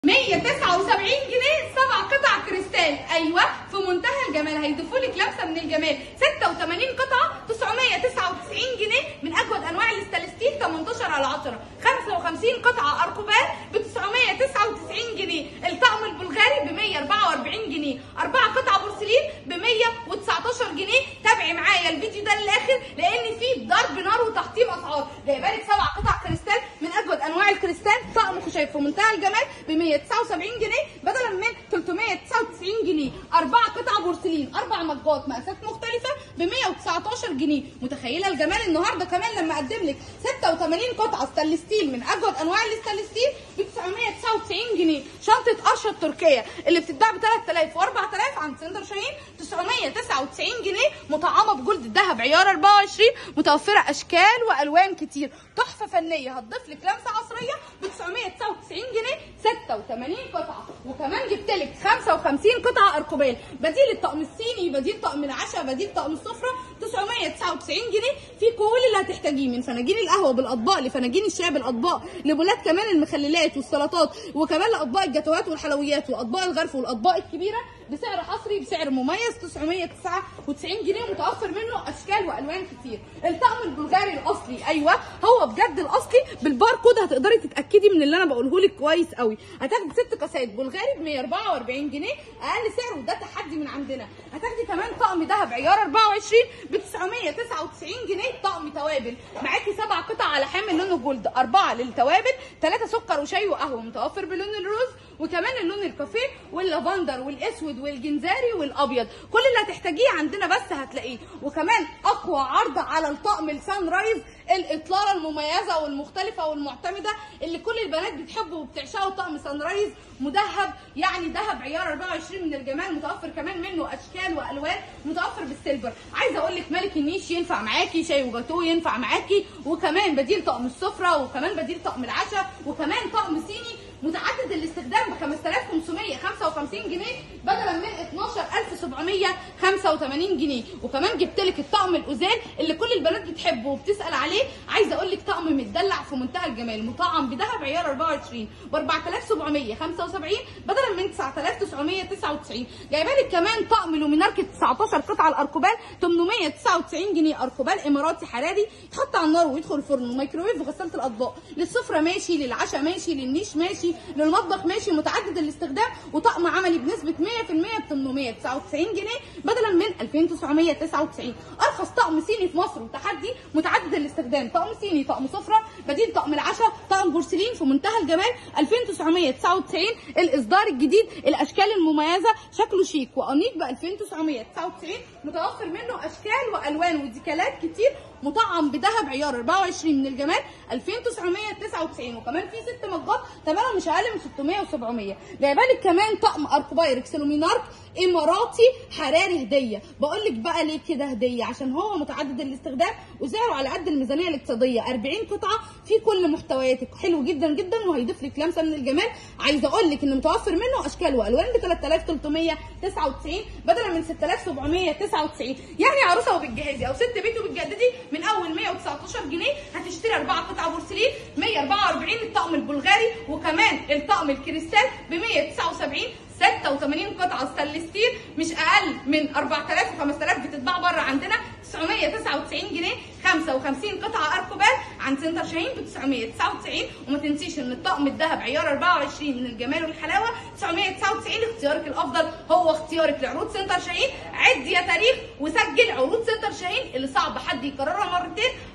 179 جنيه سبع قطع كريستال ايوه في منتهى الجمال هيضيفوا لك لمسه من الجمال 86 قطعه 999 جنيه من اجود انواع الاستانلستيل 18 على 10 55 قطعه اركوبال ب 999 جنيه الطقم البلغاري ب 144 جنيه اربع قطع بورسلين ب 119 جنيه تابعي معايا الفيديو ده للاخر لان فيه ضرب نار وتحطيم اسعار جايبه لك سبع قطع كريستال من اجود انواع الكريستال طقم خشاف في منتهى الجمال ب 179 جنيه بدلا من 399 جنيه اربع قطع بورسلين اربع مجات مقاسات مختلفه ب 119 جنيه متخيله الجمال النهارده كمان لما اقدم لك 86 قطعه ستانلس ستيل من اجود انواع الستانلس ستيل ب 999 جنيه شنطه قرشه التركيه اللي بتتباع ب 3000 و4000 عند سندر شاهين 999 جنيه مطعمه بجلد الذهب عيار 24 متوفره اشكال والوان كتير تحفه فنيه هتضيف لك لمسه عصريه ب 999 جنيه 86 قطعه وكمان جبت لك 55 قطعه اركوبال بديل الطقم الصيني بديل طقم العشاء بديل طقم السفره 999 جنيه في كل اللي هتحتاجيه من فناجين القهوه بالاطباق لفناجين الشاي بالاطباق لبولات كمان المخللات والسلطات وكمان لاطباق الجاتوهات والحلويات واطباق الغرف والاطباق الكبيره بسعر حصري بسعر مميز 999 جنيه متوفر منه اشكال والوان كتير الطقم البلغاري الاصلي ايوه هو بجد الاصلي بالباركود هتقدري تتاكدي من اللي انا بقوله لك كويس قوي هتاخدي ست كاسات بلغاري ب 144 جنيه اقل سعر وده تحدي من عندنا هتاخدي كمان طقم دهب عيار 24 ب 999 جنيه طقم توابل معاكي سبع قطع على حامل لونه جولد اربعه للتوابل ثلاثه سكر وشاي وقهوه متوفر بلون الروز وكمان اللون الكافيه واللافندر والاسود والجنزاري والابيض كل اللي هتحتاجيه عندنا بس هتلاقيه وكمان اقوى عرض على الطقم السان رايز الاطلاله المميزه والمختلفه والمعتمده اللي كل البنات بتحبه وبتعشقه طقم سان رايز مدهب يعني دهب عيار 24 من الجمال متوفر كمان منه اشكال والوان متوفر بالسيلفر عايزه اقول لك ملك النيش ينفع معاكي شاي وجاتوه ينفع معاكي وكمان بديل طقم السفره وكمان بديل طقم العشاء وكمان طقم صيني متعدد الاستخدام ب 5555 جنيه بدلا من 12785 جنيه وكمان جبت لك الطقم الاوزان اللي كل البنات بتحبه وبتسال عليه عايزه اقول لك طقم متدلع في منتهى الجمال مطعم بذهب عيار 24 ب 4775 بدلا من 9999 جايبه لك كمان طقم لومينارك 19 قطعه الاركوبال 899 جنيه اركوبال اماراتي حراري يتحط على النار ويدخل الفرن وميكروويف وغساله الاطباق للسفره ماشي للعشاء ماشي للنيش ماشي للمطبخ ماشي متعدد الاستخدام وطقم عملي بنسبه 100% ب 899 جنيه بدلا من 2999 ارخص طقم صيني في مصر وتحدي متعدد الاستخدام طقم صيني طقم سفره بديل طقم العشاء طقم بورسلين في منتهى الجمال 2999 الاصدار الجديد الاشكال المميزه شكله شيك وانيق ب 2999 متوفر منه اشكال والوان وديكالات كتير مطعم بذهب عيار 24 من الجمال 2999 وكمان في ست مجات ثمنها مش اقل من 600 و700 جايبه لك كمان طقم اركوبايركس لومينارك اماراتي حراري هديه بقول لك بقى ليه كده هديه عشان هو متعدد الاستخدام وسعره على قد الميزانيه الاقتصاديه 40 قطعه في كل محتوياتك حلو جدا جدا وهيضيف لك لمسه من الجمال عايزه اقول لك ان متوفر منه اشكال والوان ب 3399 بدلا من 6799 يعني عروسه وبتجهزي او ست بيت وبتجددي من اول 119 جنيه هتشتري اربع قطع بورسلين 144 الطقم البلغاري وكمان الطقم الكريستال ب 179 86 قطعه ستانلس ستيل مش اقل من 4000 و5000 بتتباع بره عندنا 999 جنيه 55 قطعه اركوبال عند سنتر شاهين ب 999 وما تنسيش ان الطقم الذهب عيار 24 من الجمال والحلاوه 999 اختيارك الافضل هو اختيارك لعروض سنتر شاهين عد يا تاريخ وسجل عروض سنتر شاهين اللي صعب حد يكررها مرتين